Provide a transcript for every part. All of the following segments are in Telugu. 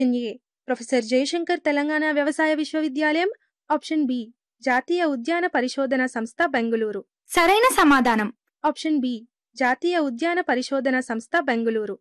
option A professor Jayashankar Telangana వ్యవసాయ విశ్వవిద్యాలయం ఆప్షన్ బి జాతీయ ఉద్యాన పరిశోధన సంస్థ బెంగుళూరు సరైన సమాధానం ఆప్షన్ బి జాతీయ ఉద్యాన పరిశోధన సంస్థ బెంగుళూరు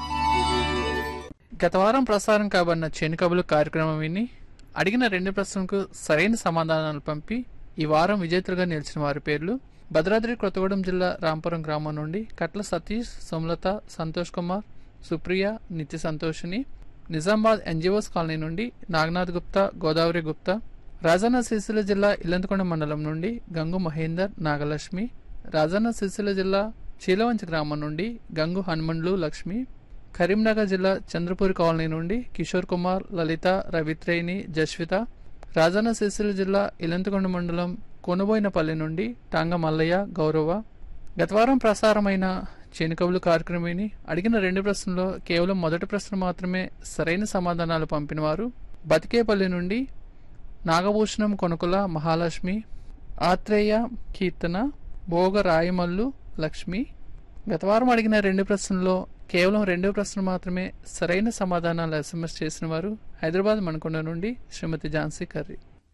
గత వారం ప్రసారం కాబడిన చేనుకబులు కార్యక్రమం విని అడిగిన రెండు ప్రశ్నలకు సరైన సమాధానాలు పంపి ఈ వారం విజేతలుగా నిలిచిన వారి పేర్లు భద్రాద్రి కొత్తగూడెం జిల్లా రాంపురం గ్రామం నుండి కట్ల సతీష్ సోమలత సంతోష్ కుమార్ సుప్రియ నిత్య సంతోషిని నిజామాబాద్ ఎన్జిఓస్ కాలనీ నుండి నాగనాథ్ గుప్తా గోదావరి గుప్తా రాజన్న సిరిసిల్ల జిల్లా ఇల్లంతకొండ మండలం నుండి గంగు మహేందర్ నాగలక్ష్మి రాజన్న సిరిసిల్ల జిల్లా చీలవంచి గ్రామం నుండి గంగు హనుమండ్లు లక్ష్మి కరీంనగర్ జిల్లా చంద్రపూర్ కాలనీ నుండి కిషోర్ కుమార్ లలిత రవిత్రేయిని జస్విత రాజన్న సిరిసిల్ల జిల్లా ఇలంతకొండ మండలం కొనుబోయినపల్లి నుండి టాంగ మల్లయ్య గౌరవ గతవారం ప్రసారమైన చేనుకవులు కార్యక్రమిని అడిగిన రెండు ప్రశ్నల్లో కేవలం మొదటి ప్రశ్న మాత్రమే సరైన సమాధానాలు పంపినవారు బతికేపల్లి నుండి నాగభూషణం కొనుకుల మహాలక్ష్మి ఆత్రేయ కీర్తన భోగ రాయమల్లు లక్ష్మి గతవారం అడిగిన రెండు ప్రశ్నల్లో కేవలం రెండు ప్రశ్నలు మాత్రమే సరైన సమాధానాలు ఎస్ఎంఎస్ చేసిన వారు హైదరాబాద్ మణకొండ నుండి శ్రీమతి ఝాన్సీ కర్రీ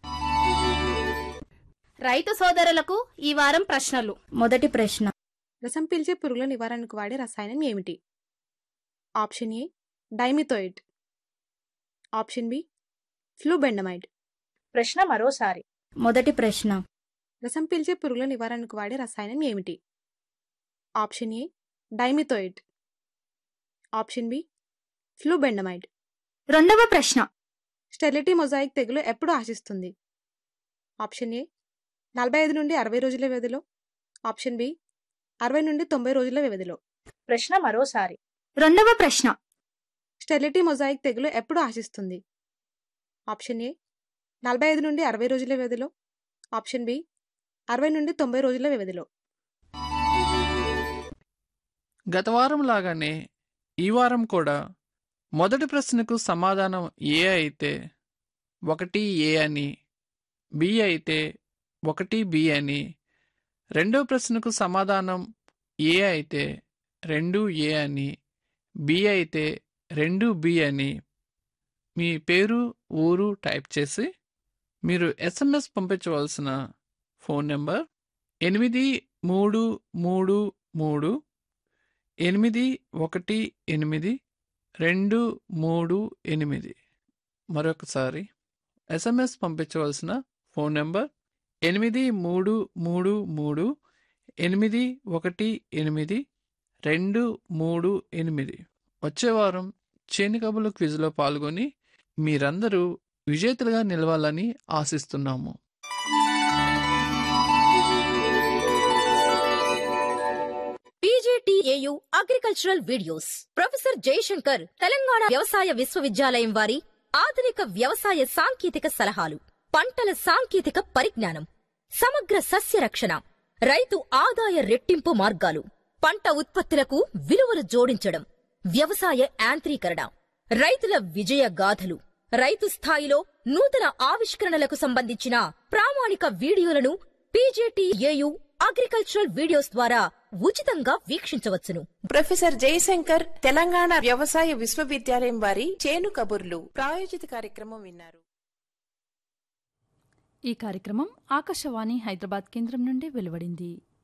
రైతు సోదరులకు ఈ వారం ప్రశ్నలు మొదటి ప్రశ్న రసం పీల్చే పురుగుల నివారణకు వాడే రసాయనం ఏమిటి option A dimethoate option B flubendiamide ప్రశ్న మరోసారి మొదటి ప్రశ్న రసం పీల్చే పురుగుల నివారణకు వాడే రసాయనం ఏమిటి option A dimethoate option B flubendiamide రెండవ ప్రశ్న స్టెరిలిటీ మొజాయిక్ తెగులు ఎప్పుడు ఆశిస్తుంది ఆప్షన్ ఏ నలభై ఐదు నుండి అరవై రోజుల వ్యవధిలో ఆప్షన్ బి అరవై నుండి తొంభై రోజుల వ్యవధిలో ప్రశ్న మరోసారి రెండవ ప్రశ్న స్టెరిలిటీ మొజాయిక్ తెగులు ఎప్పుడు ఆశిస్తుంది ఆప్షన్ ఏ నలభై ఐదు నుండి అరవై రోజుల వ్యవధిలో ఆప్షన్ బి అరవై నుండి తొంభై రోజుల వ్యవధిలో గత వారం లాగానే ఈ వారం కూడా మొదటి ప్రశ్నకు సమాధానం ఏ అయితే ఒకటి ఏ అని బి అయితే ఒకటి బి అని రెండో ప్రశ్నకు సమాధానం ఏ అయితే రెండు ఏ అని బి అయితే రెండు బి అని మీ పేరు ఊరు టైప్ చేసి మీరు ఎస్ఎంఎస్ పంపించవలసిన ఫోన్ నెంబర్ ఎనిమిది మూడు మూడు మూడు ఎనిమిది ఒకటి ఎనిమిది రెండు మూడు ఎనిమిది మరొకసారి ఎస్ఎంఎస్ పంపించవలసిన ఫోన్ నెంబర్ ఎనిమిది మూడు మూడు మూడు ఎనిమిది ఒకటి ఎనిమిది రెండు మూడు ఎనిమిది వచ్చే వారం చేనికబులు క్విజ్లో పాల్గొని మీరందరూ విజేతలుగా నిలవాలని ఆశిస్తున్నాము PGTAU agricultural videos professor Jayashankar Telangana వ్యవసాయ విశ్వవిద్యాలయం వారి ఆధునిక వ్యవసాయ సాంకేతిక సలహాలు పంటల సాంకేతిక పరిజ్ఞానం సమగ్ర సస్య రక్షణ రైతు ఆదాయ రెట్టింపు మార్గాలు పంట ఉత్పత్తులకు విలువలు జోడించడం వ్యవసాయ యాంత్రీకరణ రైతుల విజయ గాథలు రైతు స్థాయిలో నూతన ఆవిష్కరణలకు సంబంధించిన ప్రామాణిక వీడియోలను పీజేటీఏయు అగ్రికల్చరల్ వీడియోస్ ద్వారా ఉచితంగా వీక్షించవచ్చును ప్రొఫెసర్ జయశంకర్ తెలంగాణ వ్యవసాయ విశ్వవిద్యాలయం వారి చేను కబుర్లు ప్రాయోజిత కార్యక్రమం విన్నారు ఈ కార్యక్రమం ఆకాశవాణి హైదరాబాద్ కేంద్రం నుండి వెలువడింది